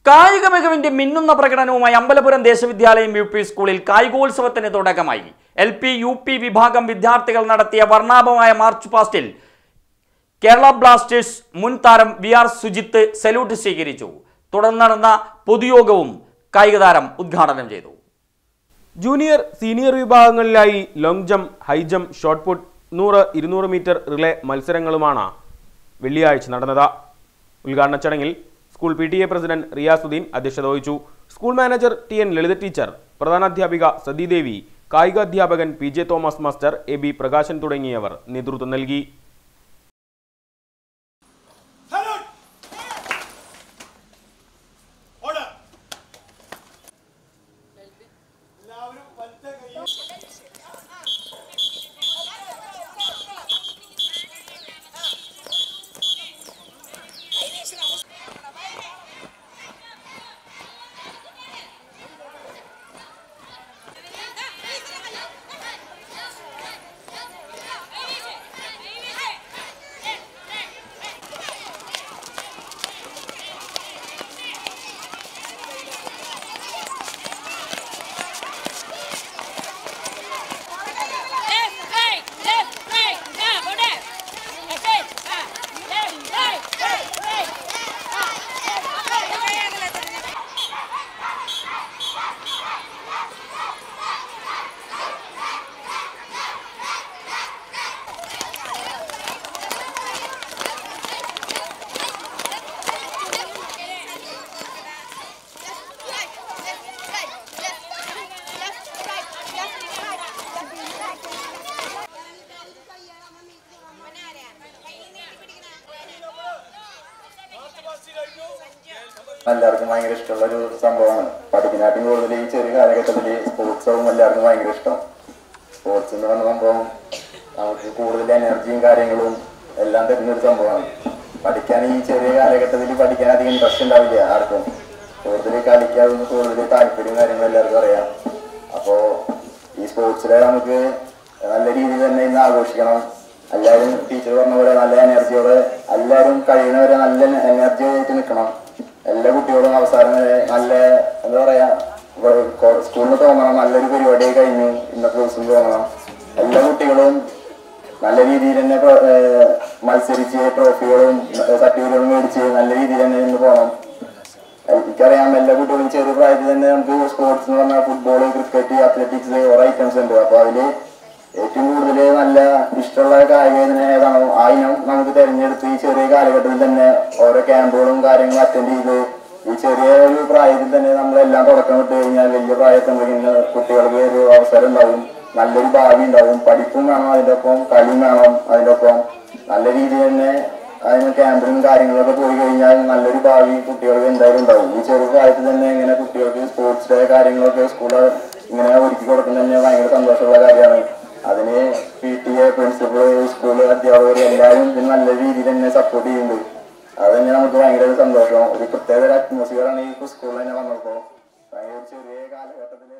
കായിക മികവിന്റെ മിന്നുന്ന പ്രകടനവുമായി അമ്പലപുരം ദേശവിദ്യാലയം യു പി സ്കൂളിൽ കായികോത്സവത്തിന് തുടക്കമായി എൽ പി യു പി വിഭാഗം വിദ്യാർത്ഥികൾ നടത്തിയ വർണ്ണാഭമായ മാർച്ച് പാസ്റ്റിൽ കേരള ബ്ലാസ്റ്റേഴ്സ് മുൻ താരം വി ആർ സുജിത്ത് സല്യൂട്ട് സ്വീകരിച്ചു തുടർന്ന് നടന്ന പൊതുയോഗവും കായിക താരം ഉദ്ഘാടനം ചെയ്തു ജൂനിയർ സീനിയർ വിഭാഗങ്ങളിലായി long jump high jump shot put നൂറ് ഇരുന്നൂറ് മീറ്റർ റിലേ മത്സരങ്ങളുമാണ് വെള്ളിയാഴ്ച നടന്നത് ഉദ്ഘാടന ചടങ്ങിൽ school P T A president Riyasuddin അധ്യക്ഷത വഹിച്ചു school manager T N Lalitha teacher പ്രധാനാധ്യാപിക സതീദേവി കായികാധ്യാപകൻ P J Thomas master A B Prakashan തുടങ്ങിയവർ നേതൃത്വം നൽകി Salute! Order! എല്ലാവരും വലത്തെ കൈയും Left, right, left, right, now, go there. Left, right, ah, left, right, right, right, ah, left, right, right. എല്ലാവർക്കും ഭയങ്കര ഇഷ്ടമുള്ള ഒരു സംഭവമാണ് പഠിപ്പിനാട്ടും കൂടുതൽ ഈ ചെറിയ കാലഘട്ടത്തിൽ സ്പോർട്സും എല്ലാവർക്കും ഭയങ്കര ഇഷ്ടം സ്പോർട്സ് എന്ന് പറഞ്ഞ സംഭവം നമുക്ക് കൂടുതൽ എനർജിയും കാര്യങ്ങളും എല്ലാം തരുന്ന ഒരു സംഭവമാണ് പഠിക്കാൻ ഈ ചെറിയ കാലഘട്ടത്തിൽ പഠിക്കാൻ അധികം ഇൻട്രസ്റ്റ് ഉണ്ടാവില്ല ആർക്കും കൂടുതൽ കളിക്കാവുന്ന കൂടുതൽ താല്പര്യവും കാര്യങ്ങളും എല്ലാവർക്കും അറിയാം അപ്പോൾ ഈ സ്പോർട്സിലെ നമുക്ക് നല്ല രീതിയിൽ തന്നെ ഇന്ന് ആഘോഷിക്കണം എല്ലാവരും ടീച്ചർ പറഞ്ഞ പോലെ നല്ല എനർജിയോടെ എല്ലാവരും കഴിയുന്നവരെ നല്ല എനർജി ആയിട്ട് നിൽക്കണം എല്ലാ കുട്ടികളും അവസാനം വരെ നല്ല എന്താ പറയാ ഇവിടെ കൊ- സ്കൂളിൽ നിന്ന് തോന്നണം നല്ലൊരു പരിപാടി കഴിഞ്ഞു ഇന്നത്തെ ദിവസം തോന്നണം എല്ലാ കുട്ടികളും നല്ല രീതിയിൽ തന്നെ പ്ര- ഏർ മത്സരിച്ച് ട്രോഫികളും സർട്ടിഫിക്കറ്റുകളും മേടിച്ച് നല്ല രീതിയിൽ തന്നെ ഇന്ന് പോകണം എനിക്കറിയാം എല്ലാ കുട്ടികളും ചെറിയ പ്രായത്തിൽ തന്നെ നമുക്ക് സ്പോർട്സ് എന്ന് പറഞ്ഞാൽ ഫുട്ബോൾ ക്രിക്കറ്റ് അത്ലറ്റിക്സ് ഓരോ ഐറ്റംസ് ഉണ്ട് അപ്പൊ അതില് ഏറ്റവും കൂടുതൽ നല്ല ഇഷ്ടമുള്ള കായിക ഇനം ഏതാണോ ആ ഇനം നമുക്ക് തിരഞ്ഞെടുത്ത് ഈ ചെറിയ കാലഘട്ടത്തിൽ തന്നെ ഓരോ ക്യാമ്പുകളും കാര്യങ്ങളും അറ്റൻഡ് ചെയ്ത് ഈ ചെറിയ ഒരു പ്രായത്തിൽ തന്നെ നമ്മളെല്ലാം തുടക്കം വിട്ട് കഴിഞ്ഞാൽ വലിയ പ്രായത്തിൽ കുട്ടികൾക്ക് ഒരു അവസരം ഉണ്ടാവും നല്ലൊരു ഭാവി ഉണ്ടാവും പഠിപ്പും വേണം അതിൻ്റെ ഒപ്പം കളിയും വേണം അതിൻ്റെ ഒപ്പം നല്ല രീതിയിൽ തന്നെ അതിന് ക്യാമ്പിലും കാര്യങ്ങളൊക്കെ പോയി കഴിഞ്ഞാൽ നല്ലൊരു ഭാവി കുട്ടികൾക്ക് എന്തായാലും ഉണ്ടാവും ഈ ചെറു പ്രായത്തിൽ തന്നെ ഇങ്ങനെ കുട്ടികൾക്ക് സ്പോർട്സ് ഡേ കാര്യങ്ങളൊക്കെ സ്കൂളിൽ ഇങ്ങനെ ഒരുക്കി കൊടുക്കുന്നത് തന്നെ ഭയങ്കര സന്തോഷമുള്ള കാര്യമാണ് അതിന് P T A principal school അധ്യാപകർ എല്ലാവരും ഇതിന് നല്ല രീതിയിൽ തന്നെ സപ്പോർട്ട് ചെയ്യുന്നുണ്ട് അത് തന്നെ നമുക്ക് ഭയങ്കര ഒരു സന്തോഷം ഒരു പ്രത്യേക ഒരു അറ്റ്മോസ്ഫിയറാണ് ഈ സ്കൂളിൽ തന്നെ വന്നപ്പോൾ ഭയങ്കര ഒരു ചെറിയ കാലഘട്ടത്തിൽ